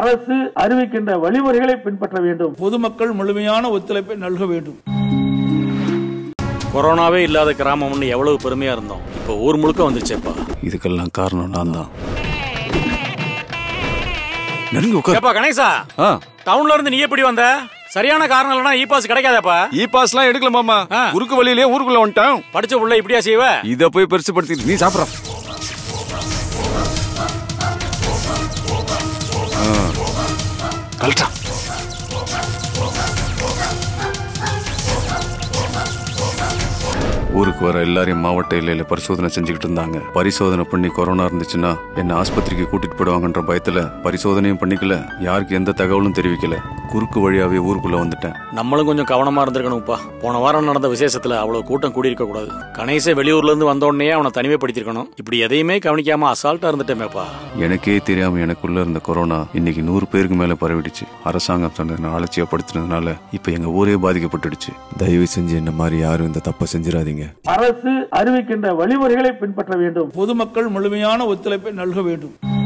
அரசு அறிவிக்கின்ற வழிமுறைகளை பின்பற்ற வேண்டும் பொதுமக்கள் முழுமையான ஒத்துழைப்பை நல்க வேண்டும் கொரோனாவே இல்லாத கிராமம்னு எவ்வளவு பெருமையா இருந்தோம் இப்போ ஊர் முழுக்க வந்துருச்சேப்பா இதுக்கெல்லாம் காரணம் நான் தான் நெருங்கி உட்கார் ஏப்பா கணேசா ஆ டவுன்ல இருந்து நீ எப்படி வந்த சரியான காரணம் இல்லைன்னா இ பாஸ் கிடைக்காதப்பா இ பாஸ்லாம் எடுக்கல மாமா ஆ. குறுக்கு வழியிலே ஊருக்குள்ள வந்துட்டேன் படிச்ச புள்ள இப்படியா செய்வ இத போய் பெருசு படுத்திட்டு நீ சாப்பிட்ற கலட்டா ஊருக்கு வர எல்லாரையும் மாவட்ட எல்லையில பரிசோதனை செஞ்சுக்கிட்டு இருந்தாங்க பரிசோதனை பண்ணி கொரோனா இருந்துச்சுன்னா என்ன ஆஸ்பத்திரிக்கு கூட்டிட்டு போடுவாங்கன்ற பயத்துல பரிசோதனையும் பண்ணிக்கல யாருக்கு எந்த தகவலும் தெரிவிக்கல குறுக்கு வழியாவே ஊருக்குள்ள வந்துட்டேன் நம்மளும் கொஞ்சம் கவனமா இருந்திருக்கணும்ப்பா போன வாரம் நடந்த விசேஷத்துல அவ்வளவு கூட்டம் கூடியிருக்க கூடாது கணேச வெளியூர்ல இருந்து வந்த உடனே அவனை தனிமைப்படுத்திருக்கணும் இப்படி எதையுமே கவனிக்காம அசால்ட்டா இருந்துட்டேமேப்பா எனக்கே தெரியாம எனக்குள்ள இருந்த கொரோனா இன்னைக்கு நூறு பேருக்கு மேல பரவிடுச்சு அரசாங்கம் சொன்ன அலட்சியப்படுத்தினதுனால இப்ப எங்க ஊரே பாதிக்கப்பட்டுடுச்சு தயவு செஞ்சு என்ன மாதிரி யாரும் இந்த தப்பை செஞ்சிடாதீங்க அரசு அறிவிக்கின்ற வழிமுறைகளை பின்பற்ற வேண்டும் பொதுமக்கள் முழுமையான ஒத்துழைப்பை நல்க வேண்டும்